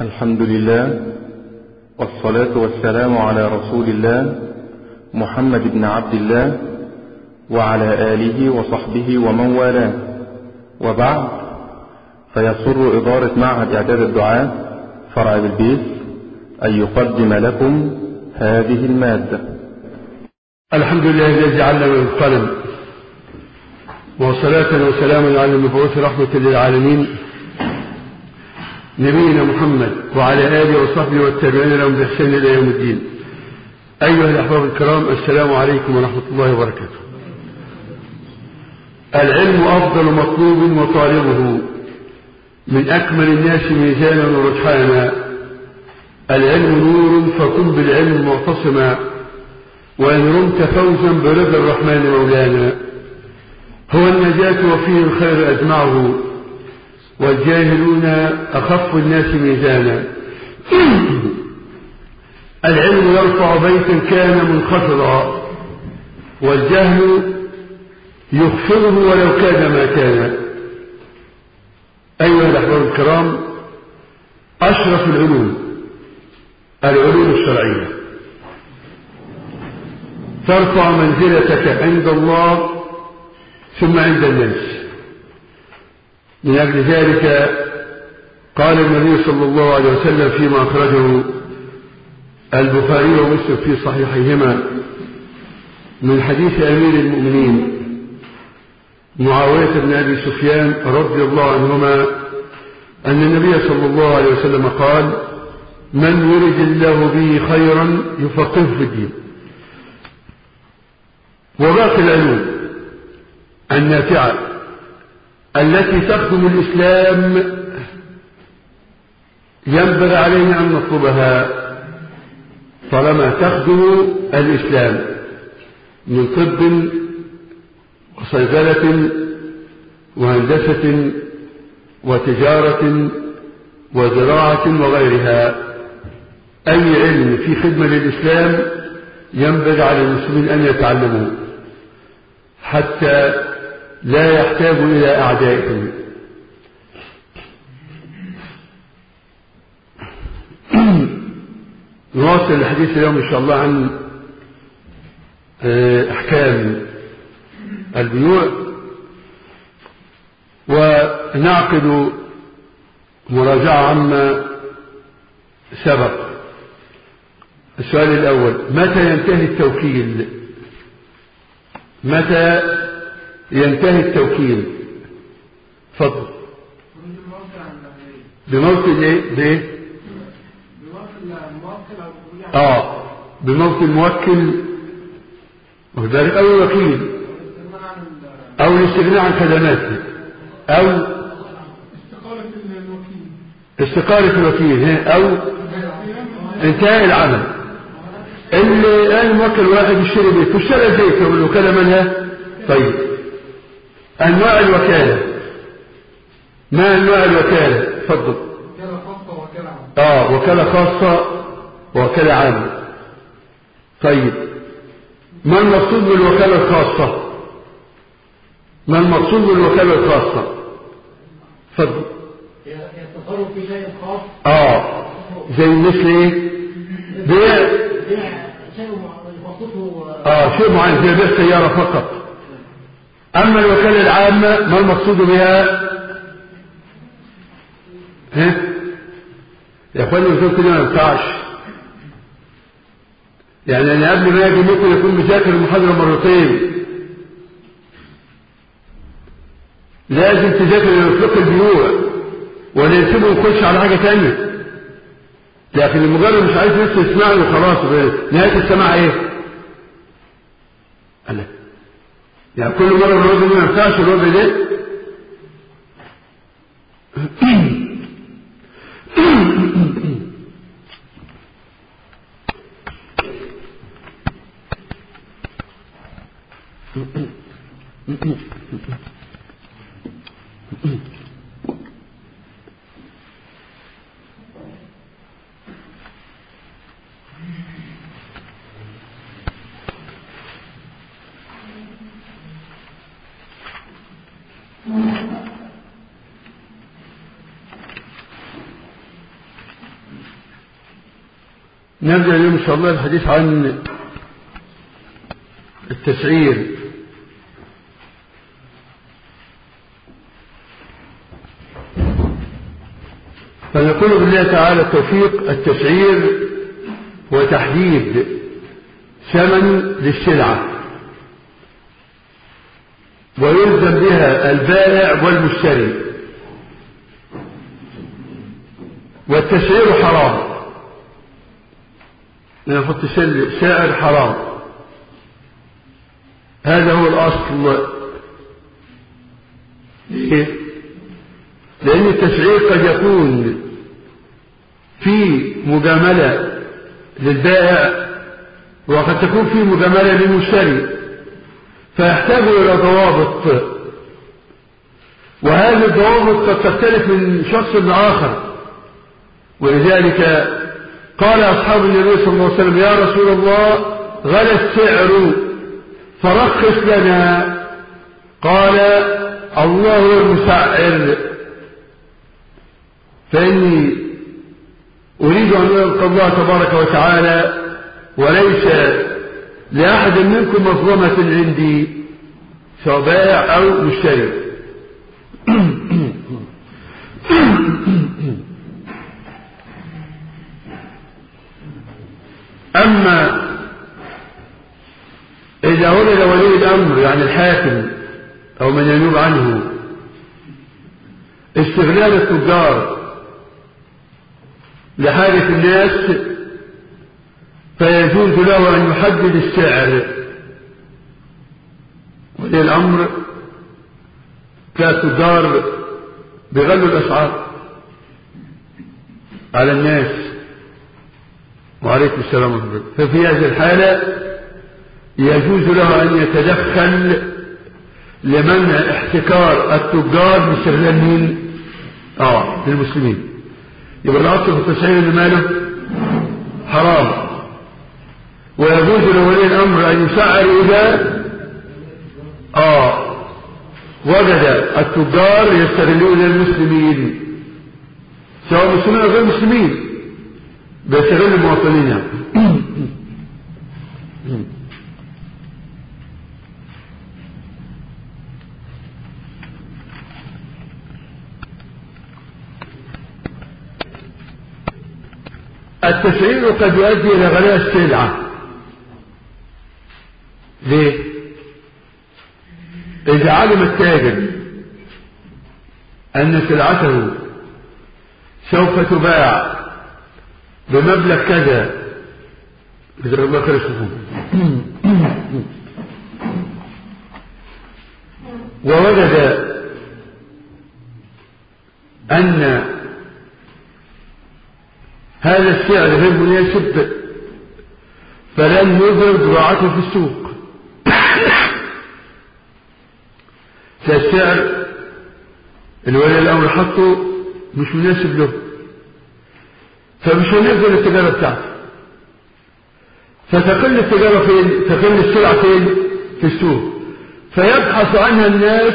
الحمد لله والصلاة والسلام على رسول الله محمد بن عبد الله وعلى آله وصحبه ومن والاه وبعد فيسر إدارة معهد إعداد الدعاء فرع بالبيت أن يقدم لكم هذه المادة الحمد لله الذي علم بالقلم وصلاة وسلاما على المبعوث رحمة للعالمين نبينا محمد وعلى آله وصحبه والتابعين لهم بإحسان إلى يوم الدين أيها الأحباب الكرام السلام عليكم ورحمة الله وبركاته العلم أفضل مطلوب وطالبه من أكمل الناس ميزانا ورجحانا العلم نور فكن بالعلم معتصما وإن رمت فوزا برضا الرحمن مولانا هو النجاة وفيه الخير أجمعه والجاهلون أخف الناس ميزانا العلم يرفع بيتا كان منخفضا والجهل يخفضه ولو كان ما كان أيها الأحباب الكرام أشرف العلوم العلوم الشرعية ترفع منزلتك عند الله ثم عند الناس من أجل ذلك قال النبي صلى الله عليه وسلم فيما أخرجه البخاري ومسلم في صحيحيهما من حديث أمير المؤمنين معاوية بن أبي سفيان رضي الله عنهما أن النبي صلى الله عليه وسلم قال من يرد الله به خيرا يفقهه في الدين وباقي العلوم النافعة التي تخدم الإسلام ينبغي علينا أن نطلبها طالما تخدم الإسلام من طب وصيدلة وهندسة وتجارة وزراعة وغيرها أي علم في خدمة للإسلام ينبغي على المسلمين أن يتعلموه حتى لا يحتاج إلى أعدائهم نواصل الحديث اليوم إن شاء الله عن أحكام البيوع ونعقد مراجعة عما سبق السؤال الأول متى ينتهي التوكيل متى ينتهي التوكيل فضل بموت الايه بايه اه بموت الموكل وذلك او الوكيل او الاستغناء عن خدماته او استقالة الوكيل او انتهاء العمل اللي الان الموكل واحد يشتري بيت واشترى زيت والوكالة منها طيب انواع الوكالة ما انواع الوكالة تفضل وكالة خاصة وكالة عامة اه وكالة خاصة وكالة عامة طيب ما المقصود بالوكالة الخاصة ما المقصود بالوكالة الخاصة تفضل هي هي التصرف في شيء خاص اه زي مثل ايه بيع بيع شيء يخصصه اه شيء معين زي بيع سيارة فقط اما الوكالة العامة ما المقصود بها ها يا اخواني الوكالة كده ما ينفعش يعني انا قبل ما اجي ممكن يكون مذاكر المحاضرة مرتين لازم تذاكر فقه البيوع ولا يسيبه يخش على حاجة تانية لكن المجرد مش عايز بس يسمعني وخلاص نهاية السماع ايه؟ قال لك يعني كل مرة الربع دي ما ينفعش الربع ده نبدأ اليوم إن شاء الله الحديث عن التسعير فنقول بالله تعالى التوفيق التسعير وتحديد ثمن للسلعة ويلزم بها البائع والمشتري والتسعير حرام نحط سعر حرام هذا هو الأصل ليه؟ لأن التسعير قد يكون في مجاملة للبائع وقد تكون في مجاملة للمشتري فيحتاج إلى ضوابط وهذه الضوابط قد تختلف من شخص لآخر ولذلك قال أصحاب النبي صلى الله عليه وسلم يا رسول الله غلى السعر فرخص لنا قال الله هو المسعر فإني أريد أن ألقى الله تبارك وتعالى وليس لأحد منكم مظلمة عندي سواء بائع أو مشتري أما إذا ولد ولي الأمر يعني الحاكم أو من ينوب عنه استغلال التجار لحاجة الناس فيجوز له أن يحدد السعر ولي الأمر كالتجار بغلوا الأسعار على الناس وعليكم السلام ورحمة ففي هذه الحالة يجوز له أن يتدخل لمنع احتكار التجار باستغلال مين؟ اه للمسلمين يبقى الأصل في التسعير اللي ماله حرام ويجوز لولي الأمر أن يسعر إذا آه وجد التجار يستغلون المسلمين سواء مسلمين أو غير مسلمين بيستغل المواطنين يعني التسعير قد يؤدي إلى غلاء السلعة ليه؟ إذا علم التاجر أن سلعته سوف تباع بمبلغ كذا جزاك الله خير الشكور ووجد أن هذا السعر غير مناسب فلن يظهر بضاعته في السوق فالسعر الولي الأمر حطه مش مناسب له فمش هنقبل التجارة بتاعته فتقل التجارة فين تقل السلعة فين في السوق فيبحث عنها الناس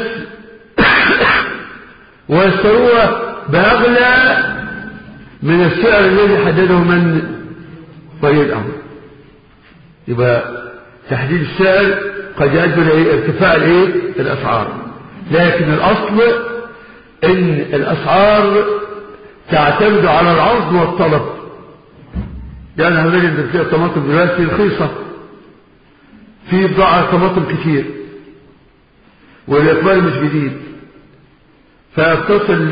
ويشتروها بأغلى من السعر الذي حدده من ولي الأمر يبقى تحديد السعر قد يؤدي الى ارتفاع الايه الاسعار لكن الاصل ان الاسعار تعتمد على العرض والطلب يعني هنجد في الطماطم دلوقتي رخيصه في بضاعه طماطم كتير والاقبال مش جديد فيتصل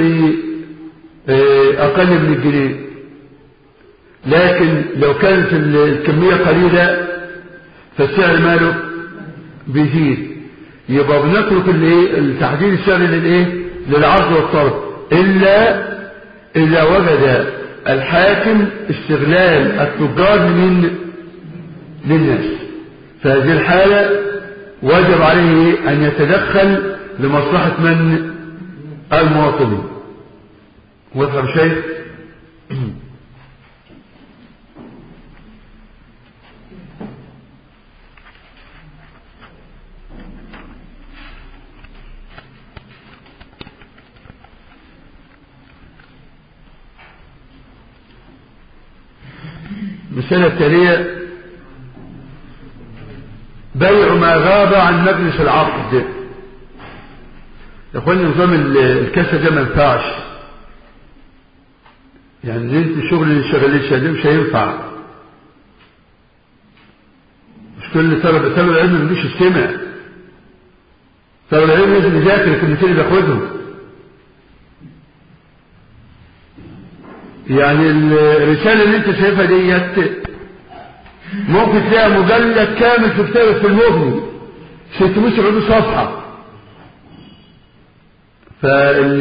لأقل من الجنيه لكن لو كانت الكمية قليلة فالسعر ماله بيزيد يبقى بنترك الايه التحديد السعر للايه للعرض والطلب الا اذا وجد الحاكم استغلال التجار من للناس فهذه الحالة وجب عليه ان يتدخل لمصلحة من المواطنين وافهم شيء المسألة التالية بيع ما غاب عن مجلس العقد يا اخواني نظام الكاسة ده ما ينفعش يعني انت الشغل اللي شغالين شغالين مش هينفع مش كل طلب طلب العلم ما بيجيش يستمع طلب العلم لازم يذاكر الكلمتين اللي بياخدهم يعني الرسالة اللي انت شايفها ديت ممكن تلاقي مجلد كامل في كتابة في المغني 670 صفحة فال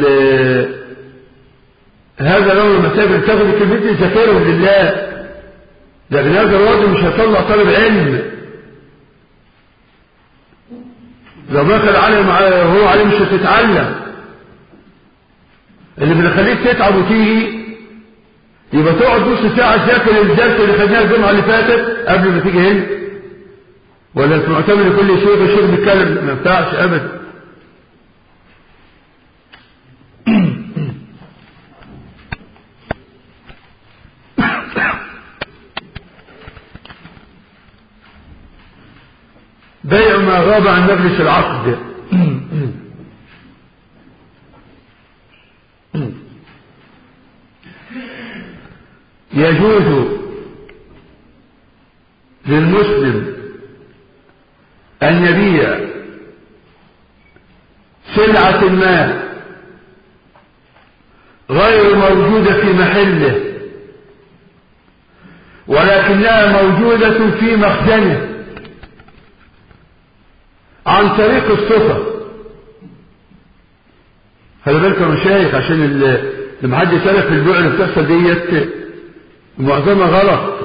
هذا لو المسافر تاخد الكلمتين ذاكرهم لله لكن هذا الراجل مش هيطلع طالب علم لو دخل عليه هو عليه مش هتتعلم اللي بيخليك تتعب وتيجي يبقى تقعد نص ساعة تذاكر الدرس اللي خدناه الجمعة اللي فاتت قبل ما تيجي هنا ولا انت معتمد كل شيء بشيء بيتكلم ما ينفعش ابدا بيع ما غاب عن مجلس العقد يجوز للمسلم أن يبيع سلعة ما غير موجودة في محله ولكنها موجودة في مخزنه عن طريق الصفة خلي بالكم يا مشايخ عشان لما حد يسألك في البيع اللي بتحصل ديت معظمها غلط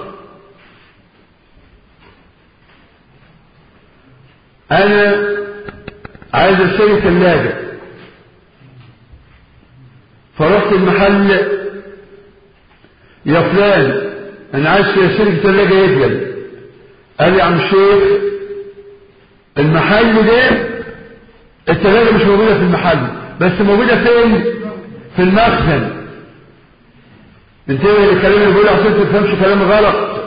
انا عايز اشتري ثلاجة فرحت المحل يا فلان انا عايز اشتري ثلاجة يديل قال لي يا عم الشيخ المحل ده الثلاجة مش موجودة في المحل بس موجودة فين في المخزن انتبه للكلام اللي بقوله عشان تفهمش كلام غلط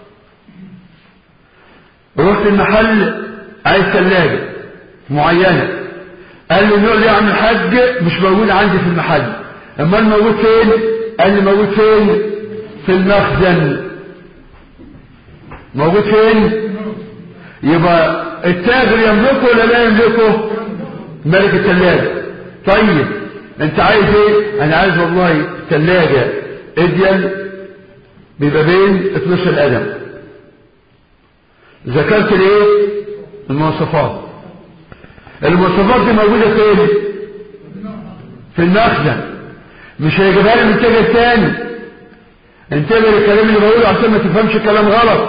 رحت المحل عايز ثلاجة معينة قال لي النوع ده يا عم الحاج مش موجود عندي في المحل اما موجود فين قال لي موجود فين في المخزن موجود فين يبقى التاجر يملكه ولا لا يملكه ملك الثلاجة طيب انت عايز ايه انا عايز والله ثلاجة اديل بيبقى بين 12 قدم ذكرت الايه المواصفات المواصفات دي موجودة فين في المخزن مش هيجيبها لي من تاجر تاني انتبه للكلام اللي بقوله عشان ما تفهمش كلام غلط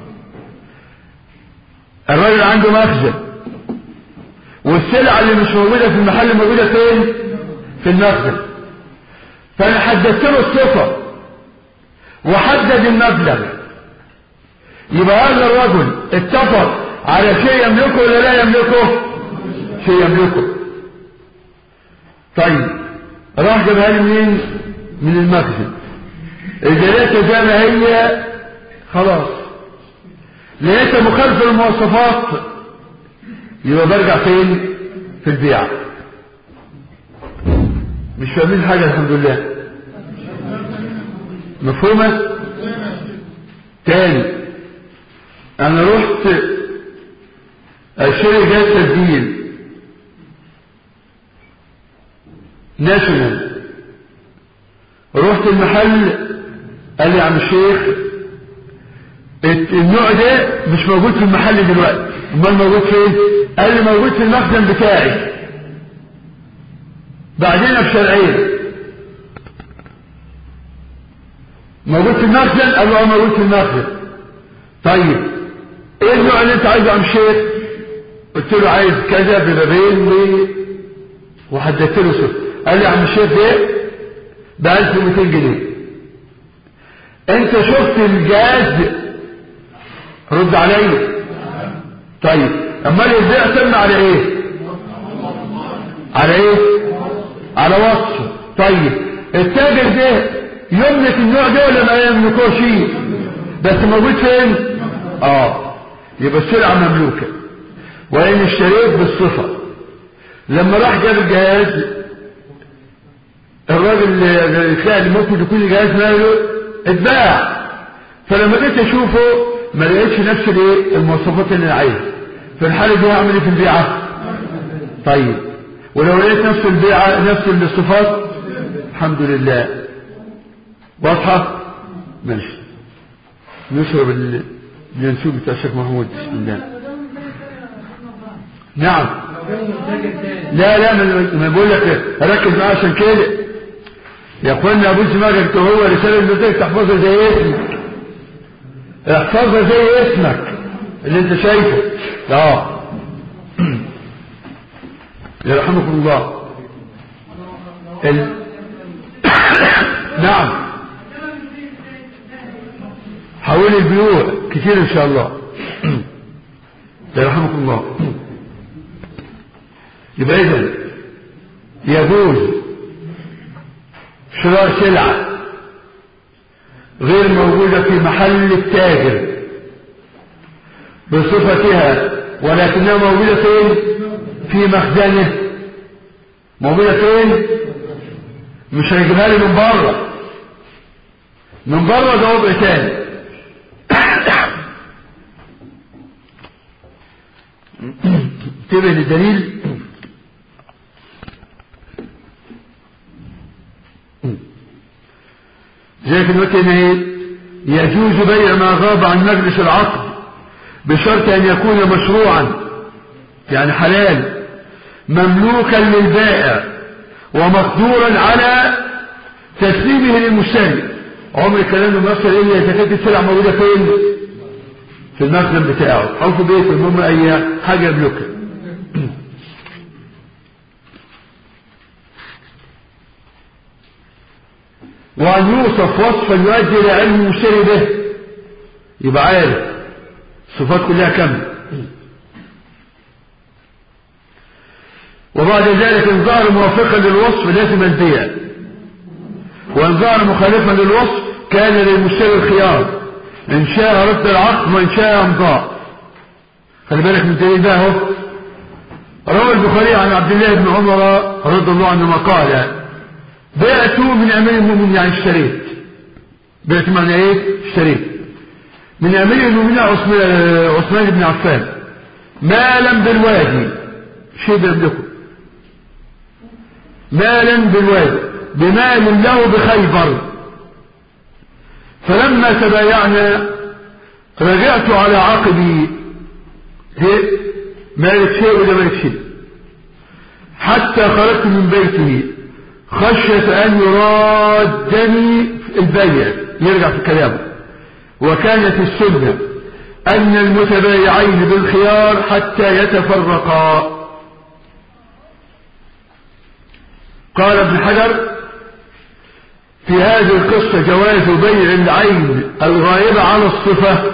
الراجل عنده مخزن والسلعة اللي مش موجودة في المحل موجودة فين في المخزن فانا حددت له الصفة وحدد المبلغ يبقى هذا الرجل اتفق على شيء يملكه ولا لا يملكه شيء يملكه طيب راح جابها لي منين من المخزن اذا لقيتها زي ما هي خلاص لقيتها مخالفه للمواصفات يبقى برجع فين في البيع مش فاهمين حاجه الحمد لله مفهومه تاني انا رحت اشتري جهاز تسجيل ناشونال رحت المحل قال لي يا عم الشيخ النوع ده مش موجود في المحل دلوقتي امال موجود فين قال لي موجود في المخزن بتاعي بعدين بشرعين موجود في المخزن قال له اه موجود في المخزن طيب ايه النوع اللي انت عايزه يا عم الشيخ قلت له عايز كذا ببابين و وحددت له صفر قال لي يا عم الشيخ ده ب 1200 جنيه انت شفت الجهاز رد عليا طيب امال البيع تم على ايه على ايه على وصفه طيب التاجر ده يملك النوع ده ولا ما يملكوش بس موجود فين اه يبقى السلعة مملوكة وإن اشتريت بالصفة لما راح جاب الجهاز الراجل اللي تلاقي اللي ممكن يكون الجهاز ماله اتباع فلما جيت اشوفه ما لقيتش نفس الايه المواصفات اللي انا عايزها في الحالة دي هعمل ايه في البيعة طيب ولو لقيت نفس البيعة نفس الصفات الحمد لله واضحة ماشي نشرب ال- اليانسون بتاع الشيخ محمود بسم الله نعم لا لا ما ما بقول لك ركز معاه عشان كده يا اخوانا ابو دماغك هو رساله المزاج تحفظها زي اسمك احفظها زي اسمك اللي انت شايفه اه يرحمكم الله ال... نعم حول البيوع كتير ان شاء الله يرحمكم الله يبقى اذا يجوز شراء سلعة غير موجودة في محل التاجر بصفتها ولكنها موجودة فين في مخزنه موجودة فين مش هيجيبها لي من بره من بره ده وضع تاني انتبه للدليل زي في الوقت ايه يجوز بيع ما غاب عن مجلس العقد بشرط ان يكون مشروعا يعني حلال مملوكا للبائع ومقدورا على تسليمه للمشتري عمر الكلام ده ما يحصل الا اذا كانت السلع موجوده فين في المخزن بتاعه او في بيته المهم اي حاجه يملكها وأن يوصف وصفا يؤدي إلى علم المشتري به يبقى عارف الصفات كلها كاملة وبعد ذلك إن ظهر موافقا للوصف لازم البيع وإن ظهر مخالفا للوصف كان للمشتري الخيار إن شاء رد العقد وإن شاء أمضاء خلي بالك من الدليل ده اهو روى البخاري عن عبد الله بن عمر رضي الله عنهما قال بعت من امير المؤمنين يعني اشتريت بعت معنى ايه اشتريت من امير المؤمنين عثمان عثمان بن عفان مالا بالوادي شيء بيملكه مالا بالوادي بمال له بخيبر فلما تبايعنا رجعت على عقبي هي مالك شيء ولا مالك شيء حتى خرجت من بيته خشية أن يرادني البيع يرجع في كلامه وكانت السنة أن المتبايعين بالخيار حتى يتفرقا قال ابن حجر في هذه القصة جواز بيع العين الغائبة على الصفة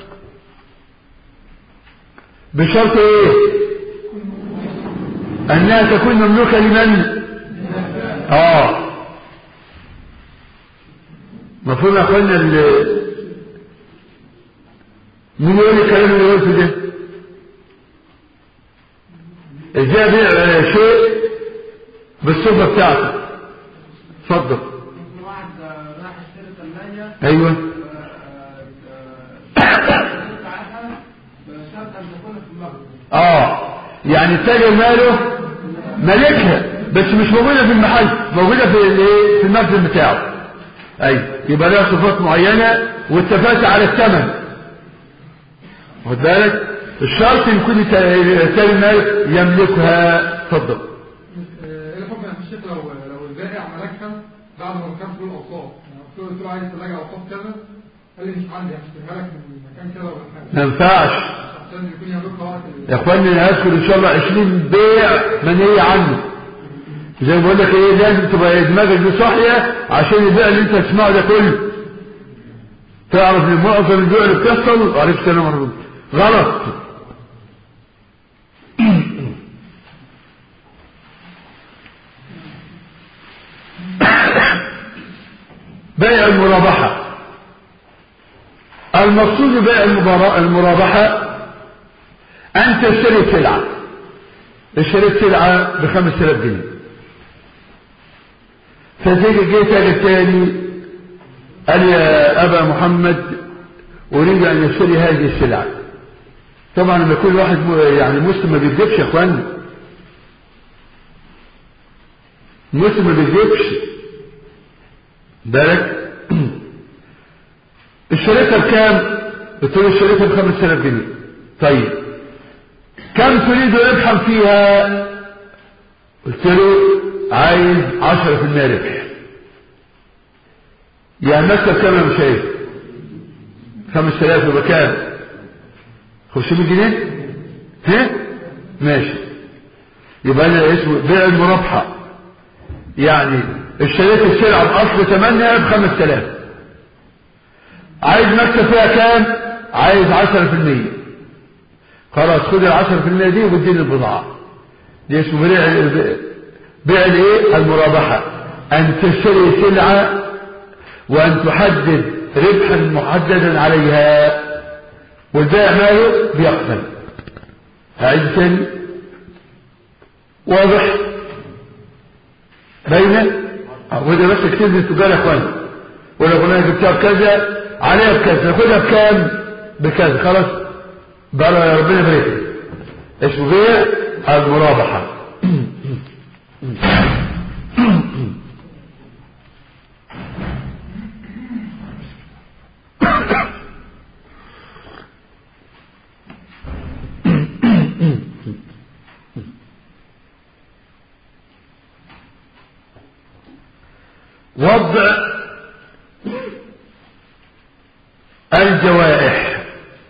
بشرط ايه انها تكون مملوكة لمن اه مفهوم يا اخوانا ال- مين يقول الكلام اللي قلته ده ازاي ابيع آه، شيء بالصفة بتاعته اتفضل واحد راح يشتري ثلاجة ايوه بتاعتها بشرط ان تكون في المخزن اه يعني التاجر ماله مالكها بس مش موجودة في المحل موجودة في الايه في المخزن بتاعه اي يبقى لها صفات معينة واتفقت على الثمن واخد بالك الشرط يكون التا- تاجر المال يملكها اتفضل ايه الحكم يا الشيخ لو لو البائع ملكها بعد ما كان في الاوصاف يعني قلت له عايز ثلاجه اوصاف كذا قال لي مش عندي هشتريها لك من مكان كذا ولا حاجه ما ينفعش عشان يكون يملكها وقت ال- يا اخواني انا هذكر ان شاء الله 20 بيع منهي عنه زي ما بقول لك ايه لازم تبقى دماغك دي صاحيه عشان البيع اللي انت تسمعه ده كله تعرف ان معظم البيع اللي بتحصل عليك السلام ورحمه الله غلط بيع المرابحه المقصود ببيع المبارا- المرابحة أن تشتري سلعة اشتريت سلعة بخمس آلاف جنيه فتيجي جيت الثاني قال يا أبا محمد أريد أن أشتري هذه السلعة طبعا لما يكون واحد م- يعني مسلم ما بيكذبش يا اخوانا مسلم ما بيكذبش بالك اشتريتها بكام؟ قلت له اشتريتها ب 5000 جنيه طيب كم تريد ربحا فيها؟ قلت له عايز 10% ربح يعني مكسب كام يا مشايخ؟ 5000 يبقى كام؟ 500 جنيه ها ماشي يبقى انا اسمه بيع المرابحة يعني اشتريت السلعة بأصل ثمنها ب 5000 عايز مكسب فيها كام عايز 10% خلاص خد ال 10% دي واديني البضاعة دي اسمه بيع بيع الايه المرابحة ان تشتري سلعة وان تحدد ربحا محددا عليها والبائع ماله بيقبل هعيد تاني واضح بين وده بس كتير من التجار يا اخوان ولا قلنا جبتها بكذا عليها بكذا ناخدها بكام بكذا خلاص بقى يا ربنا يبارك لك. اسمه بيع المرابحه وضع الجوائح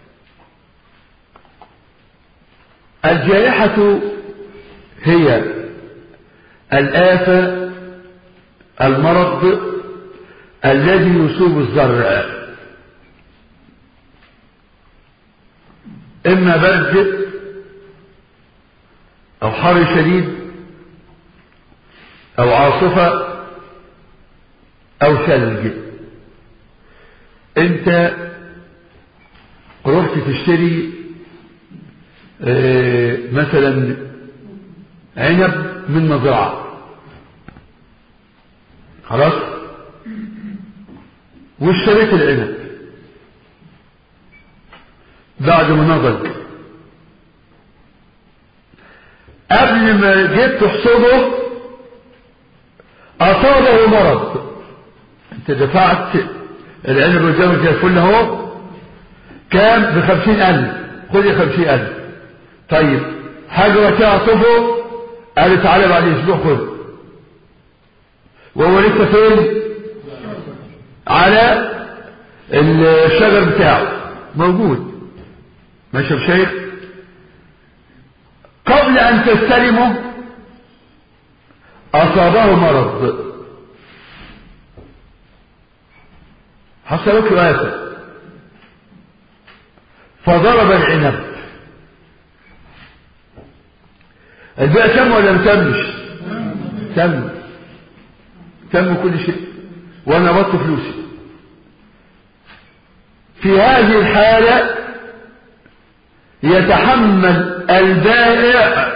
الجائحة هي الآفة المرض الذي يصيب الزرع إما برد أو حر شديد أو عاصفة أو ثلج أنت رحت تشتري آه، مثلا عنب من مزرعة خلاص واشتريت العنب بعد ما نضج قبل ما جيت تحصده أصابه مرض انت دفعت العنب قدامك زي الفل اهو كام بخمسين ألف خد يا خمسين ألف طيب حاجة تعطفه قال تعالى بعد أسبوع خد وهو لسه فين على الشجر بتاعه موجود ماشي يا شيخ قبل أن تستلمه أصابه مرض حصلت له آفة فضرب العنب البيع تم ولا ما تمش تم تم كل شيء وانا بط فلوسي في هذه الحالة يتحمل البائع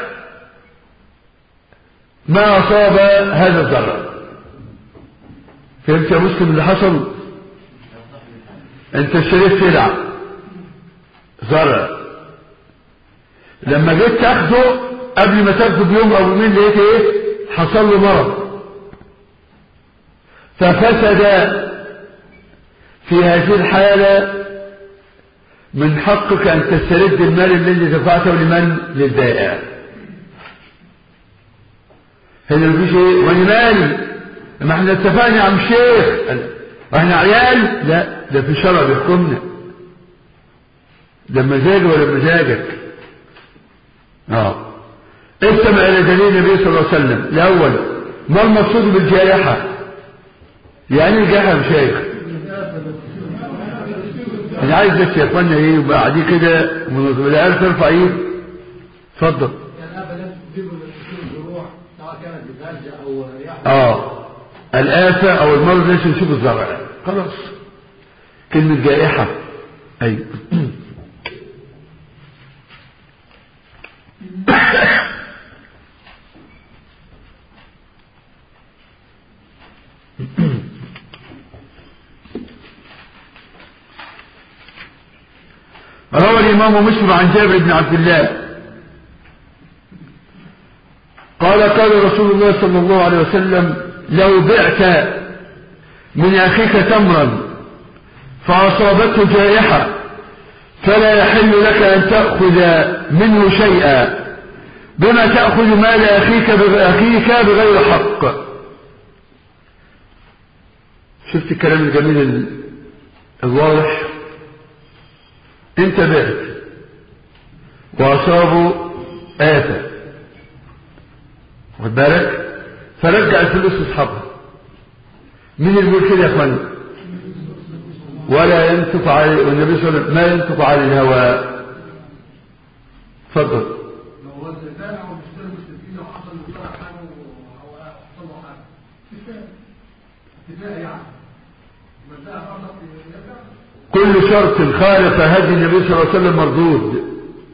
ما أصاب هذا الضرر فهمت يا مسلم اللي حصل انت اشتريت سلعة زرع لما جيت تاخده قبل ما تاخده بيوم او يومين لقيت ايه حصل له مرض ففسد في هذه الحالة من حقك ان تسترد المال الذي دفعته لمن للبائع هنا مفيش ايه وانا مالي ما احنا اتفقنا يا عم شيخ واحنا عيال لا ده في شرع بيحكمنا ده مزاجي ولا مزاجك اه استمع الى دليل النبي صلى الله عليه وسلم الاول ما المقصود بالجائحة يعني ايه الجائحة يا شيخ انا عايز بس يا اخوانا ايه يبقى قاعدين كده منظم العيال ترفع ايد اتفضل الآفة التي تصيب الزروع سواء كانت بثلج أو رياح اه الآفة او المرض ليس يصيب الزرع خلاص كلمة جائحة أيوة روى الإمام مسلم عن جابر بن عبد الله قال قال رسول الله صلى الله عليه وسلم لو بعت من أخيك تمرا فأصابته جائحة فلا يحل لك أن تأخذ منه شيئا بما تأخذ مال أخيك أخيك بغير حق شفت الكلام الجميل الواضح انت بعت وأصابه آفة واخد بالك فرجع الفلوس لاصحابها مين اللي بيقول كده يا اخوان ولا ينطق على والنبي صلى الله عليه وسلم ما ينطق على الهوى اتفضل لو هو الزكاة أو مشتري مشتركين لو حصل مشترك حاجة أو حصل له حاجة اتفاق اتفاق يعني منتهى فرضك يرجع كل شرط خالف هدي النبي صلى الله عليه وسلم مردود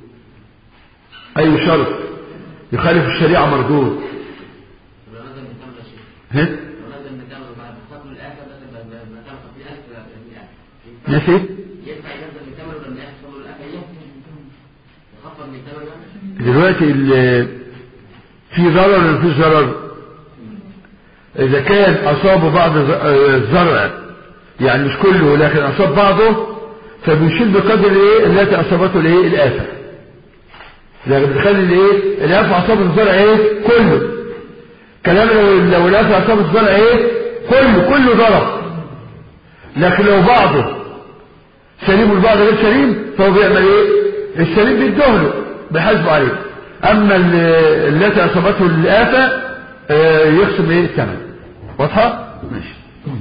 اي شرط يخالف الشريعة مردود لو نزل من كام شيء ها لو نزل من كام بعد خطوة الآخر مثلا ما كان 50000 يعني ماشي ينفع ينزل من كام لما يحصل له الآخر يوم يخفض من كام يعني دلوقتي ال- في ضرر ولا مفيش ضرر اذا كان اصاب بعض ز- آه، الزرع يعني مش كله لكن اصاب بعضه فبيشيل بقدر الايه التي اصابته الايه الافه لكن بتخلي الايه الافه اصابت الزرع ايه كله كلام لو لو الافه اصابت الزرع ايه كله كله ضرر لكن لو بعضه سليم والبعض غير سليم فهو بيعمل ايه السليم بيدهله بيحاسبه عليه اما ال- التي اصابته الافه آه، يخصم ايه الثمن واضحه ماشي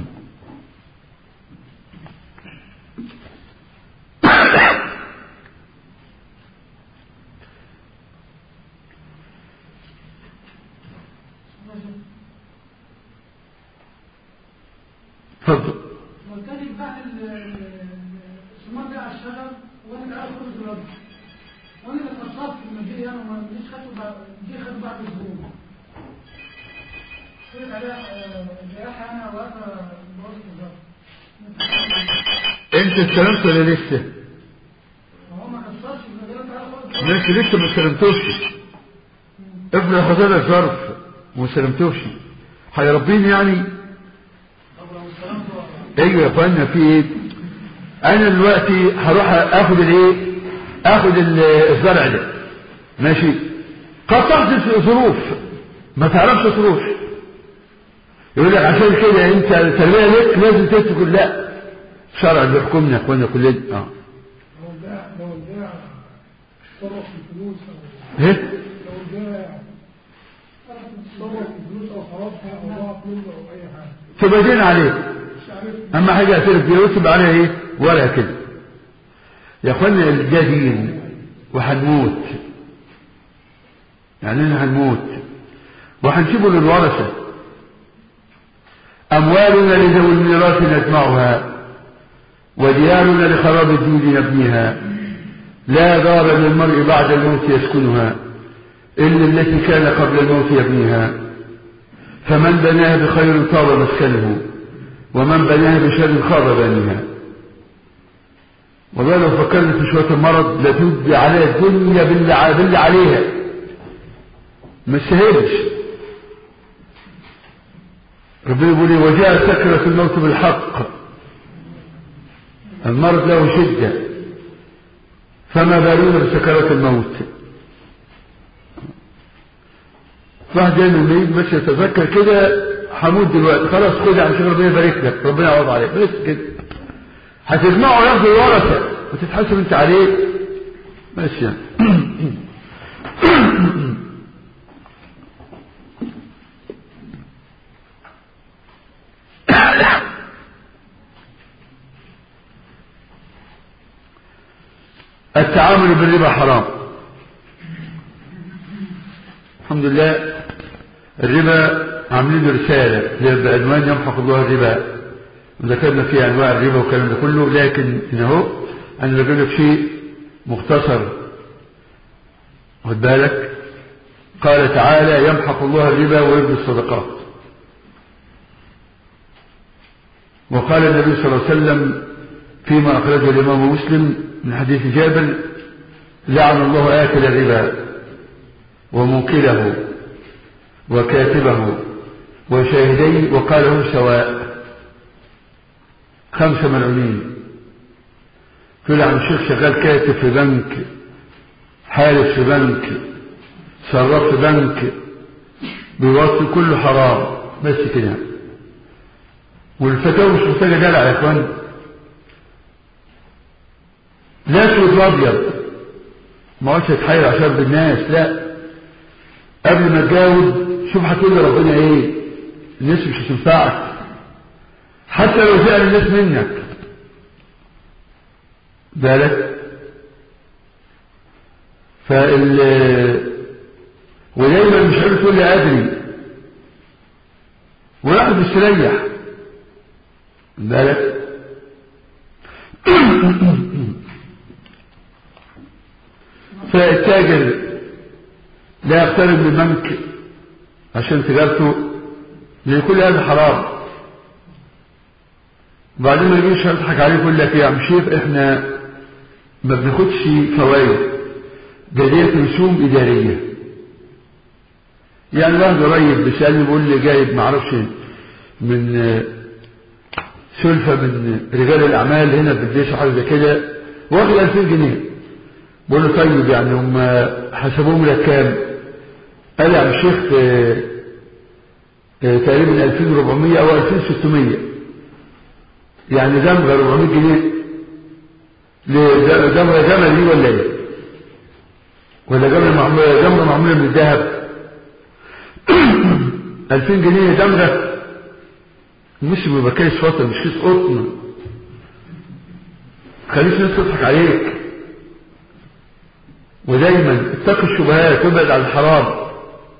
اتفضل والتاني بعد الثمار ده على الشجر وانا تعالى خد الرد وانا اللي اتنصرت في المجيه انا ما جيش خدته بعد جه خدته بعد اسبوع قلت عليها جراحه انا واقفه بوسط الرد انت استلمت ولا لسه هو ما كسرش المجال تعالى خد الرد ماشي لسه ما استلمتوش ابن حضرتك ظرف وما استلمتوش هيربيني يعني طب لو استلمته ايوه يا اخوانا في ايه انا دلوقتي هروح اخد الايه اخد ال- الزرع ده ماشي قد تحدث ظروف ما تعرفش تروح يقول لك عشان كده انت التربيه لك لازم تترك لا الشرع بيحكمنا يا اخوانا كلنا اه لو الباع لو الباع تصرف في الفلوس او ايه لو الباع تصرف في الفلوس او خرجها او ضاعت منه او اي حاجه تبقى دين عليه مش عارف اما حاجه اعترف بيها ويكتب عليها ايه ورقه كده يا اخوانا ده دين وهنموت يعني احنا هنموت وهنسيبه للورثه اموالنا لذوي الميراث نجمعها وديارنا لخراب الدين نبنيها لا دار للمرء بعد الموت يسكنها الا التي كان قبل الموت يبنيها فمن بناها بخير طاب مسكنه ومن بناها بشر خاب بانيها والله لو فكرنا في شوية المرض لتدي عليها الدنيا باللي ع- باللي عليها ما تسهلش ربنا يقول لي وجاء سكرة الموت بالحق المرض له شدة فما بالون بسكرات الموت واحد جاي من الميت بس يتذكر كده هموت دلوقتي خلاص خد عم شيخ ربنا يبارك لك ربنا يعوض عليك بس كده هتجمعه ياخد الورثه وتتحاسب انت عليه بس يعني التعامل بالربا حرام الحمد لله الربا عاملين له رسالة بعنوان يمحق الله الربا وذكرنا فيها أنواع الربا والكلام ده كله لكن إنه أنا بقول لك شيء مختصر خد بالك قال تعالى يمحق الله الربا ويربي الصدقات وقال النبي صلى الله عليه وسلم فيما أخرجه الإمام مسلم من حديث جابر لعن الله آكل الربا وموكله وكاتبه وشاهديه وقال هم سواء خمسة ملعونين طلع عن الشيخ شغال كاتب في بنك حارس في بنك صراف في بنك بيوصي كله حرام بس كده والفتاوى مش محتاجة دلع يا اخوان لا اسود وابيض ما قلتش تتحايل عشان بالناس لا قبل ما تجاوب شوف هتقول لربنا ايه الناس مش هتنفعك حتى لو زعل الناس منك بالك فال ودايما مش عارف تقول لي ادري ويقعد مستريح بالك فالتاجر لا يقترب من بنك عشان تجارته لان كل هذا حرام وبعدين ما يجيش يضحك عليه يقول لك يا عم شيخ احنا ما بناخدش فوائد ده ديت رسوم اداريه يعني واحد قريب بيسالني بيقول لي جايب ما اعرفش من سلفه من رجال الاعمال هنا في الجيش حاجه زي كده واخد 2000 جنيه بقول له طيب يعني هم حسبوهم لك كام؟ قال يا عم الشيخ اه اه تقريبا 2400 او 2600 يعني دمغه 400 جنيه دمغه جمل دي ولا ايه؟ ولا جمل معموله جمله معموله من الذهب 2000 جنيه دمغه مش بيبقى كيس فاطر مش كيس قطن خليك الناس تضحك عليك ودايما اتقي الشبهات وابعد عن الحرام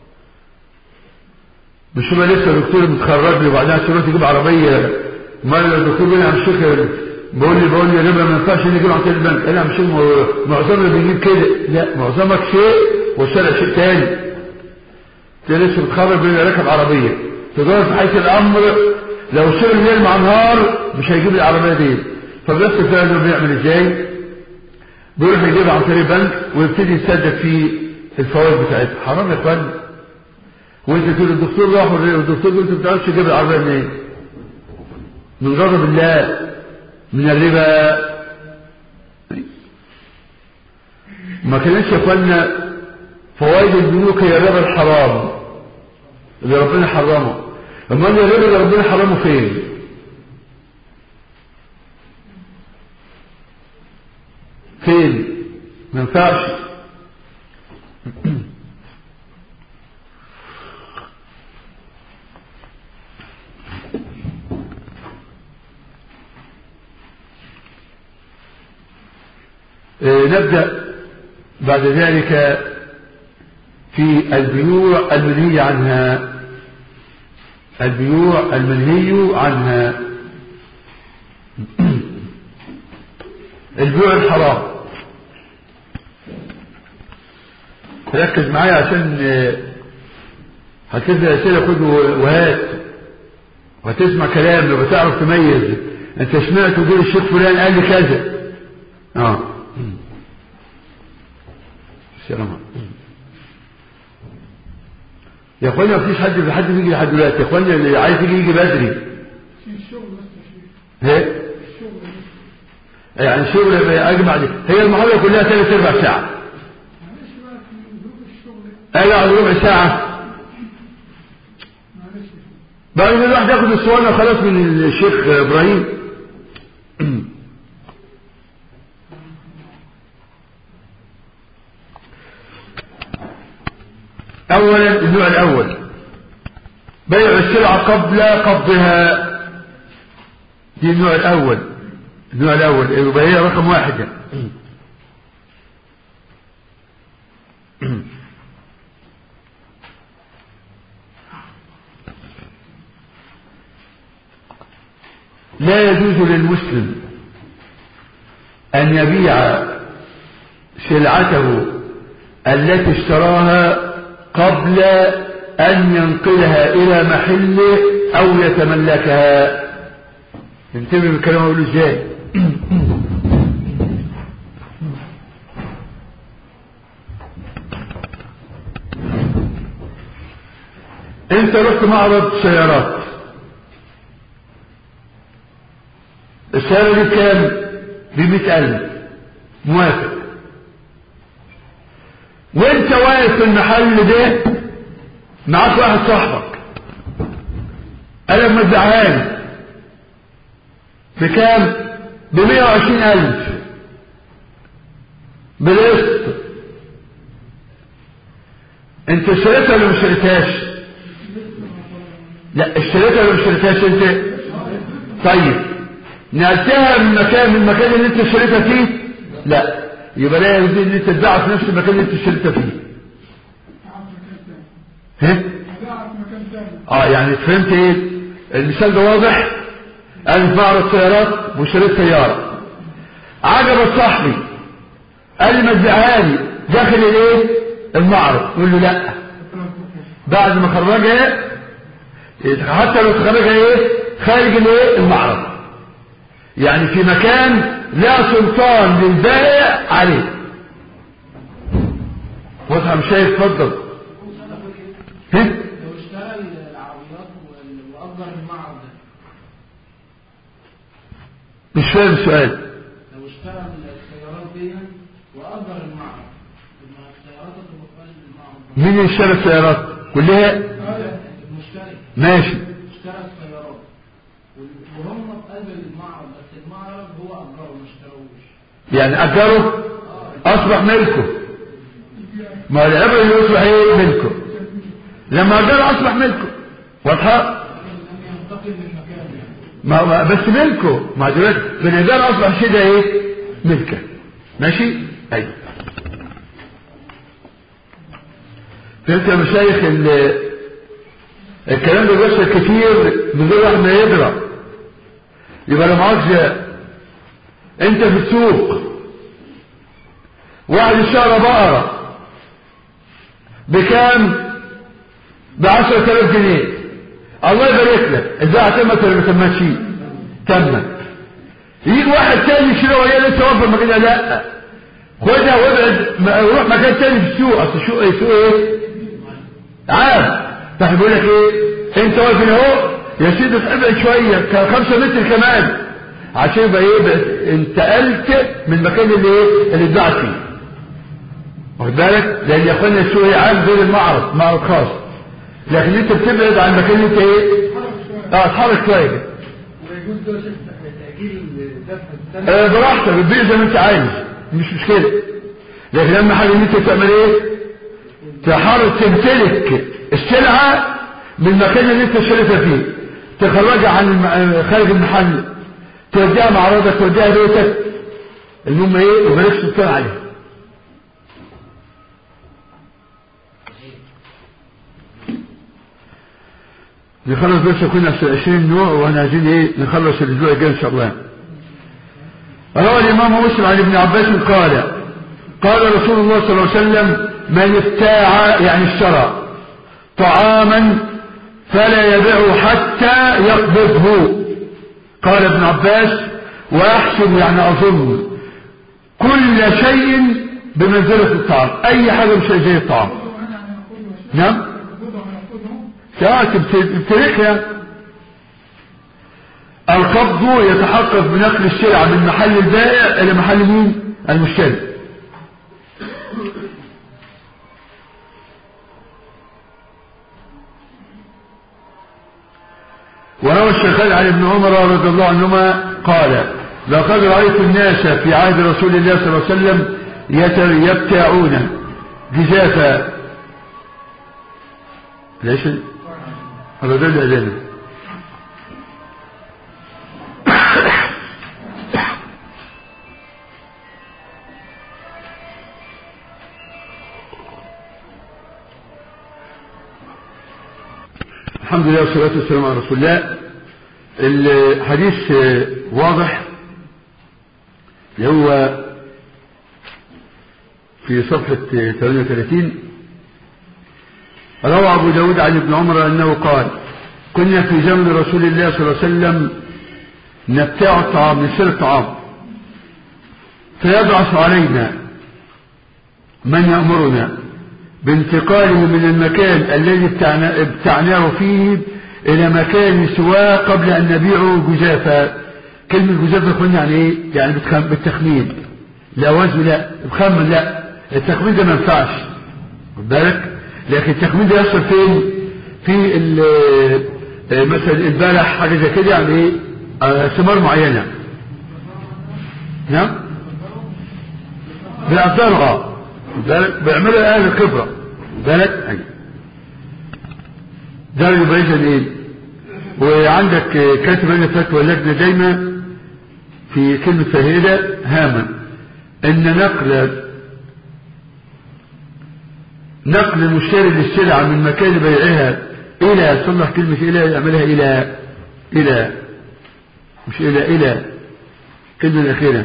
مش هو لسه دكتور متخرج لي وبعدها تروح تجيب عربيه ما الدكتور بيقول لي عم الشيخ بقول لي بقول لي ربا ما ينفعش نجيب عن طريق البنك انا عم الشيخ معظمنا بيجيب كده لا معظمك شيء والشارع شيء تاني انت لسه متخرج بيقول لي راكب عربيه تدور في حيث الامر لو الشغل ليل مع نهار مش هيجيب لي العربيه دي فبس فعلا بيعمل ازاي بيروح يجيبها عن طريق بنك ويبتدي يسدد في الفوائد بتاعتها حرام يا اخوان وانت تقول الدكتور راح والدكتور يقول انت ما بتعرفش تجيب العربيه منين من غضب الله من الربا ما كانش يا اخوانا فوائد البنوك هي الربا الحرام اللي ربنا حرمه اما الربا اللي ربنا حرمه فين فين ما ينفعش نبدأ بعد ذلك في البيوع المنهي عنها البيوع المنهي عنها البيوع الحرام ركز معايا عشان هتبدا اسئله خد وهات وهتسمع كلام لو بتعرف تميز انت سمعت ودول الشيخ فلان قال لي كذا اه السلام يا اخوانا مفيش حد في حد بيجي لحد دلوقتي يا اخوانا اللي عايز يجي يجي بدري ايه يعني الشغل اجمع دي هي المحاضره كلها ثلاث اربع ساعه اقعد ربع ساعه بعد ما الواحد ياخد الصوانه خلاص من الشيخ ابراهيم اولا النوع الاول بيع السلعه قبل قبضها دي النوع الاول النوع الاول يبقى هي رقم واحد لا يجوز للمسلم أن يبيع سلعته التي اشتراها قبل أن ينقلها إلى محله أو يتملكها انتبه بالكلام أقوله ازاي انت رحت معرض سيارات السيارة دي بكام بمئة ألف موافق وانت واقف في المحل ده معاك واحد صاحبك قال لك ما تبيعهالي بكام بمئة وعشرين ألف بالقسط انت اشتريتها ولا ما اشتريتهاش لا اشتريتها ولا ما اشتريتهاش انت طيب نقلتها من مكان من المكان اللي انت اشتريتها فيه لا يبقى لا يجوز ان انت تبيعها في نفس المكان اللي انت اشتريتها فيه ها هبيعها في مكان تاني اه يعني فهمت ايه المثال ده واضح انا في معرض سيارات واشتريت سياره عجبت صاحبي قال لي ما تبيعها لي داخل الايه المعرض قول له لا بعد ما خرجها حتى لو خرجها ايه خارج الايه المعرض يعني في مكان لا سلطان للبائع عليه واضحه مش شايف اتفضل ها لو اشترى العربيات وال- وأجر المعرض ده مش فاهم السؤال لو اشترى السيارات دي وأجر المعرض لما السيارات تبقى في قلب المعرض ده مين اللي اشترى السيارات كلها المشتري ماشي اشترى السيارات وال- وهم في قلب المعرض بس المعرض هو أجره ما اشتروش يعني اجره اصبح ملكه ما هو العبر اللي يصبح ايه ملكه لما اجره اصبح ملكه واضحه لم ينتقل من مكان يعني ما ما- بس ملكه ما دلوقتي في الإدارة أصبح شيء ده إيه ملكه ماشي أيوة فهمت يا مشايخ ال- الكلام ده بيحصل كتير من غير واحد ما يدرى يبقى لا مؤاخذة أنت في السوق واحد اشترى بقرة بكام؟ بعشرة آلاف جنيه الله يبارك لك الزراعة تمت ولا ما تمتش تمت يجي واحد تاني يشتريها وهي لسه واقفه في مكانها لا خدها وابعد ما- روح مكان تاني في السوق اصل السوق ايه سوق ايه عام فاحنا بيقول لك ايه انت واقف هنا اهو يا سيدي ابعد شويه ك- خمسة متر كمان عشان يبقى ايه بقى انتقلت من المكان اللي ايه اللي اتباعت فيه واخد بالك لان يا اخوانا السوق ايه عام غير المعرض معرض خاص لكن انت بتبعد عن المكان اللي انت ايه اه اتحرك شويه كده. ويجوز ده شيخ تأجيل دفع السنة آه، براحتك بتبيع زي ما انت عايز مش مشكلة لكن اهم حاجة ان انت تعمل ايه تحاول تمتلك السلعة من المكان اللي انت اشتريتها فيه تخرجها عن الم- آه، خارج المحل توديها معرضك توديها بيتك المهم ايه ومالكش سلطان عليها نخلص بس كنا في 20 نوع وانا عايزين ايه نخلص الاسبوع الجاي ان شاء الله روى الإمام مسلم عن ابن عباس قال قال رسول الله صلى الله عليه وسلم من ابتاع يعني اشترى طعاما فلا يبيعه حتى يقبضه قال ابن عباس وأحسب يعني أظن كل شيء بمنزلة الطعام أي حاجة مش زي الطعام نعم تمتلكها القبض يتحقق بنقل السلعة من محل البائع إلى محل مين المشتري وروى الشيخان عن ابن عمر رضي الله عنهما قال لقد رأيت الناس في عهد رسول الله صلى الله عليه وسلم يت- يبتاعون جزافا ليش هذا ده الأذان الحمد لله والصلاة والسلام على رسول الله الحديث واضح اللي هو في صفحة 38 روى أبو داود عن ابن عمر أنه قال كنا في زمن رسول الله صلى الله عليه وسلم نبتاع الطعام نشتري الطعام فيبعث علينا من يأمرنا بانتقاله من المكان الذي ابتعنا- ابتعناه فيه إلى مكان سواه قبل أن نبيعه جزافا كلمة جزافا قلنا يعني إيه؟ يعني بالتخم- بالتخمين لا وزن لا بخمن لا التخمين ده ما ينفعش خد بالك لكن التخمين ده يحصل فين في ال- آه، مثلا البلح حاجة زي كده يعني ايه آه، ثمار معينة نعم بأفضلها خد بالك بيعملها أهل الخبرة خد بالك أيوة. ده اللي يبين ايه وعندك آه، كاتب هنا فتوى اللجنة دايما في كلمة فهيدة هاما ان نقل نقل المشتري للسلعة من مكان بيعها إلى صلح كلمة إلى يعملها إلى إلى مش إلى إلى كلمة الأخيرة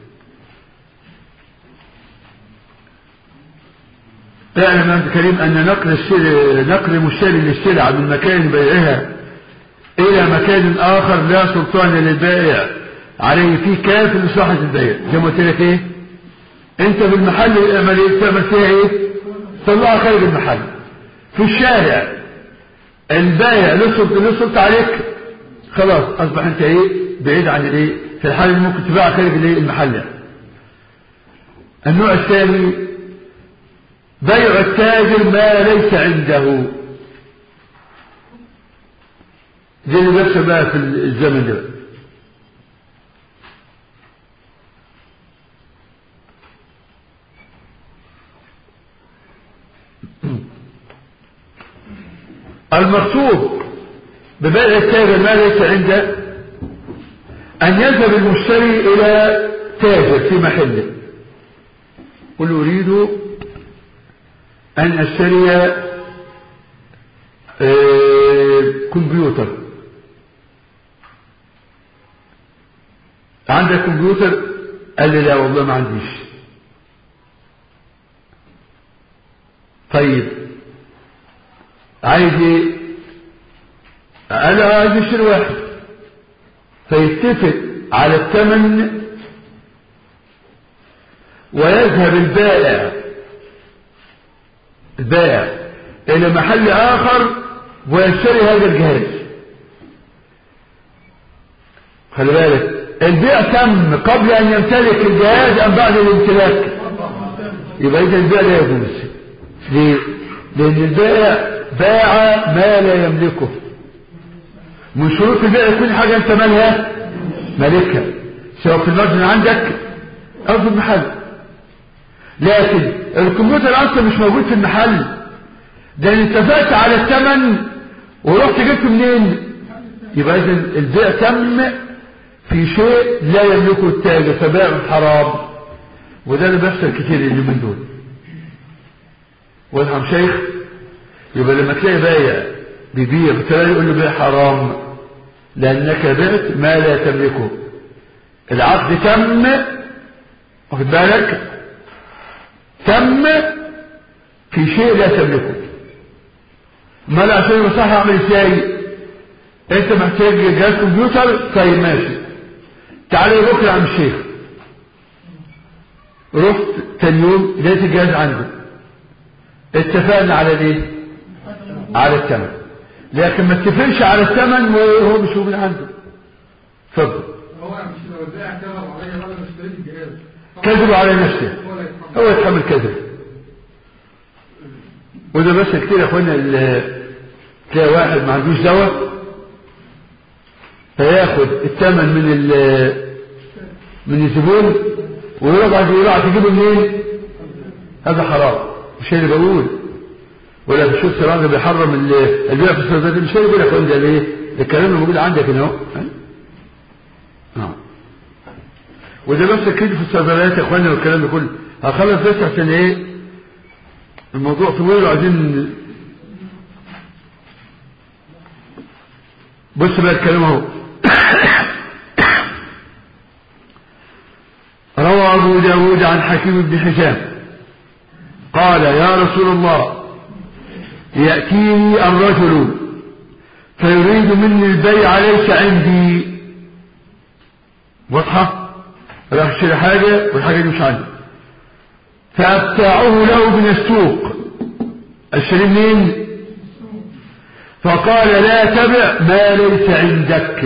اعلم يا كريم أن نقل السلع نقل المشتري للسلعة من مكان بيعها إلى مكان آخر لا سلطان للبائع عليه فيه كاف لصاحب البيع زي ما قلت لك إيه أنت بالمحل اعمل إيه تعمل فيها إيه طلعها خارج المحل في الشارع البايع لصلت لصلت عليك خلاص اصبح انت ايه بعيد عن الايه في الحال اللي ممكن تباع خارج الايه المحل يعني. النوع الثاني بيع التاجر ما ليس عنده دي اللي بيحصل بقى في الزمن ده المقصود ببيع التاجر ما ليس عنده أن يذهب المشتري إلى تاجر في محله قل أريد أن أشتري آه، كمبيوتر عندك كمبيوتر قال لي لا والله ما عنديش طيب عايز ايه انا عايز اشتري واحد فيتفق على الثمن ويذهب البائع البائع الى محل اخر ويشتري هذا الجهاز خلي بالك البيع تم قبل ان يمتلك الجهاز ام بعد الامتلاك يبقى اذا البيع لا يجوز ليه لان البائع باع ما لا يملكه من شروط البيع يكون حاجة انت مالها مالكها سواء في المخزن عندك او في المحل لكن الكمبيوتر اصلا مش موجود في المحل ده انت اتفقت على الثمن ورحت جبته منين يبقى اذا البيع تم في شيء لا يملكه التاجر فبيع حرام وده اللي بيحصل كتير اليومين دول وادهم شيخ يبقى لما تلاقي بايع بيبيع بتلاقي يقول له بيع حرام لانك بعت ما لا تملكه العقد تم واخد بالك تم في شيء لا تملكه ما لا عشان يبقى صح اعمل ازاي انت محتاج جهاز كمبيوتر طيب ماشي تعالى بكره يا عم الشيخ رحت تاني يوم لقيت الجهاز عنده اتفقنا على الايه على الثمن لكن ما اتفقش على الثمن وهو مش موجود عنده اتفضل هو مش لو البائع كذب عليا بعد ما اشتريت الجهاز كذبوا على نفسه هو لا يتحمل هو يتحمل كذب وده بس كتير يا اخوانا ال- تلاقي واحد ما عندوش دواء فياخد الثمن من ال- من الزبون ويقعد يقول تجيبه منين هذا حرام مش اللي بقول ولا في الشيخ سراج بيحرم ال- البيع في الصيدليات مش اللي بيقول يا اخوان ده ليه الكلام اللي موجود عندك هنا اهو اه وده بس اكيد في الصيدليات يا اخوانا والكلام ده كله هخلص بس عشان ايه الموضوع طويل وعايزين بص بقى الكلام اهو روى أبو داود عن حكيم بن حزام قال يا رسول الله يأتيني الرجل فيريد مني البيع ليس عندي واضحة راح اشتري حاجة والحاجة دي مش عندي فأبتاعه له من السوق اشتري منين فقال لا تبع ما ليس عندك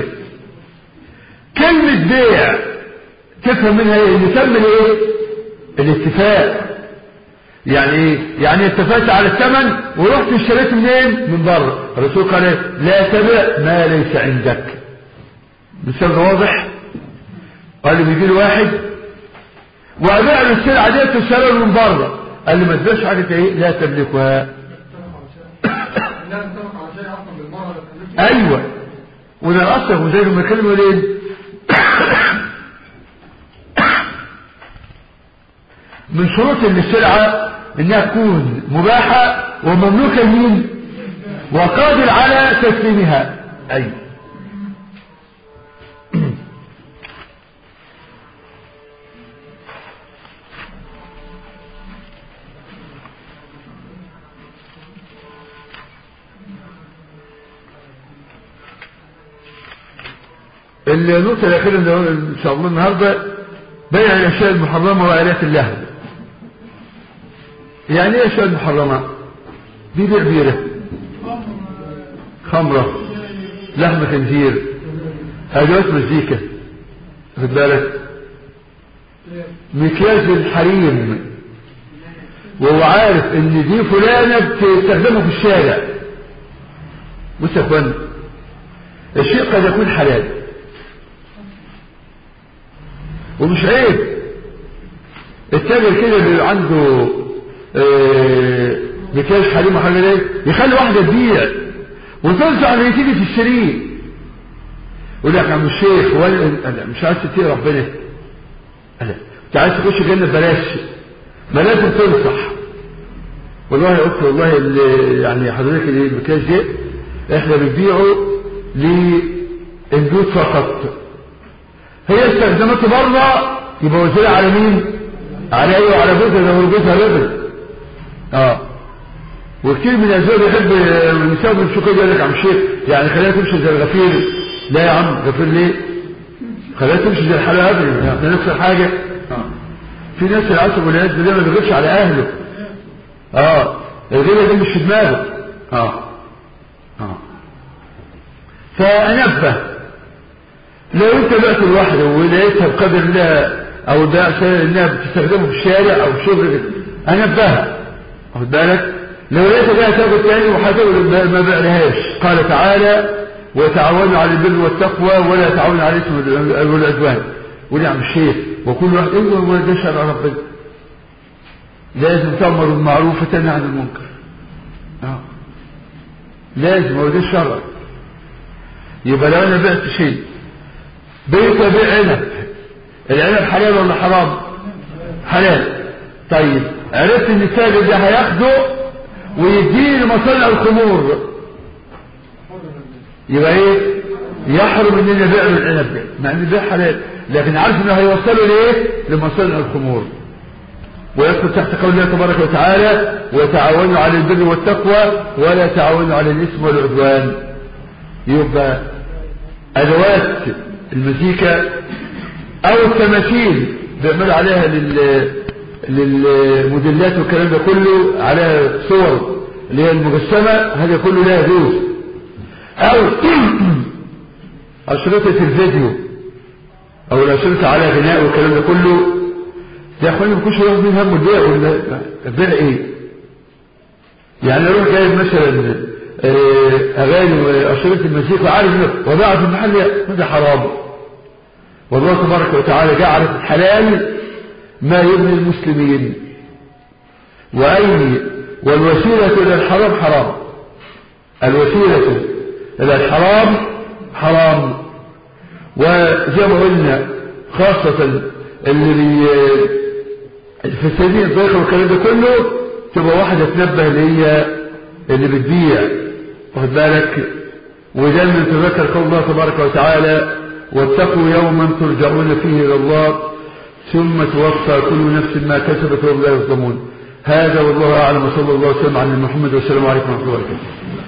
كلمة بيع تفهم منها ايه نسمي ايه الاتفاق يعني ايه يعني اتفقت على الثمن ورحت اشتريت منين من بره الرسول قال إيه؟ لا تبع ما ليس عندك مثال واضح قال لي بيجي له واحد وابيع له السلعه ديت واشتريها من بره قال لي ما تبيعش حاجه ايه لا تملكها لا نتفق على شيء اصلا بالمره ما تخليش ايوه وده الاصل وزي ما كلمه ليه من شروط ان السلعه انها تكون مباحه ومملوكه لمين وقادر على تسليمها ايوه النقطة الأخيرة اللي هو إن شاء الله النهاردة بيع الأشياء المحرمة وآلات اللهو يعني إيه الأشياء المحرمة؟ بيبيع بيرة خمرة لحم خنزير أدوات مزيكا خد بالك مكياج الحريم وهو عارف ان دي فلانة بتستخدمه في الشارع بص يا اخوانا الشيء قد يكون حلال ومش عيب التاجر كده اللي عنده آه، مكياج حريم وحاجه ده يخلي واحده تبيع وتنصح اللي تيجي تشتريه يقول لك يا عم الشيخ ولا أنا مش عايز تتقي ربنا أنا انت عايز تخش جنه بلاش ما لازم تنصح والله يا اختي والله اللي يعني حضرتك اللي المكياج ده احنا بنبيعه للبيوت فقط هي استخدمته بره يبقى وزير على مين على ايه وعلى جوزها لو جوزها ربل اه وكتير من الازواج يحب النساء بيمشوا كده يقول لك يا عم الشيخ يعني خليها تمشي زي الغفير لا يا عم غفير ليه خليها تمشي زي الحلاقه ابدا يعني نفس الحاجه اه في ناس العصب والناس دي ما بيغيرش على اهله اه الغيره دي مش في دماغه اه اه فانبه لو انت بعت الواحدة ولقيتها بقدر الله او ده انها بتستخدمه في الشارع او في شغل انبهها واخد بالك لو لقيتها بقى تاخد تاني وهتقول ما بعلهاش قال تعالى وتعاونوا على البر والتقوى ولا تعاونوا على الاثم والعدوان قول يا عم الشيخ وكل واحد ايوه هو ده شرع ربنا لازم تامر بالمعروف وتنهى عن المنكر اه لازم هو ده الشرع يبقى لو انا بعت شيء بيت بيع عنب العنب حلال ولا حرام حلال طيب عرفت ان التاجر ده هياخده ويديه لمصانع الخمور يبقى ايه يحرم ان انا بيع له العنب ده مع ان البيع حلال لكن عارف انه هيوصله ليه لمصانع الخمور ويدخل تحت قول الله تبارك وتعالى وتعاونوا على البر والتقوى ولا تعاونوا على الاثم والعدوان يبقى ادوات المزيكا او التماثيل بيعملوا عليها لل للموديلات والكلام ده كله على صور اللي هي المجسمة هذا كله لا يجوز او اشرطة الفيديو او الاشرطة على غناء والكلام ده كله ده يا اخواني ما يكونش واخد من هم البيع ولا البيع ايه يعني اروح جايب مثلا اغاني واشرطة المزيكا وعارف وباع في المحل هذا حرام والله تبارك وتعالى جعل في الحلال ما يبني المسلمين وأي والوسيلة إلى الحرام حرام الوسيلة إلى الحرام حرام وزي ما قلنا خاصة اللي في السنين الضيقة والكلام ده كله تبقى واحدة تنبه اللي هي اللي بتبيع واخد بالك ودايما نتذكر قول الله تبارك وتعالى واتقوا يوما ترجعون فيه الى الله ثم توفى كل نفس ما كسبت وهم لا يظلمون هذا والله أعلم وصلى الله وسلم على محمد والسلام عليكم ورحمة الله وبركاته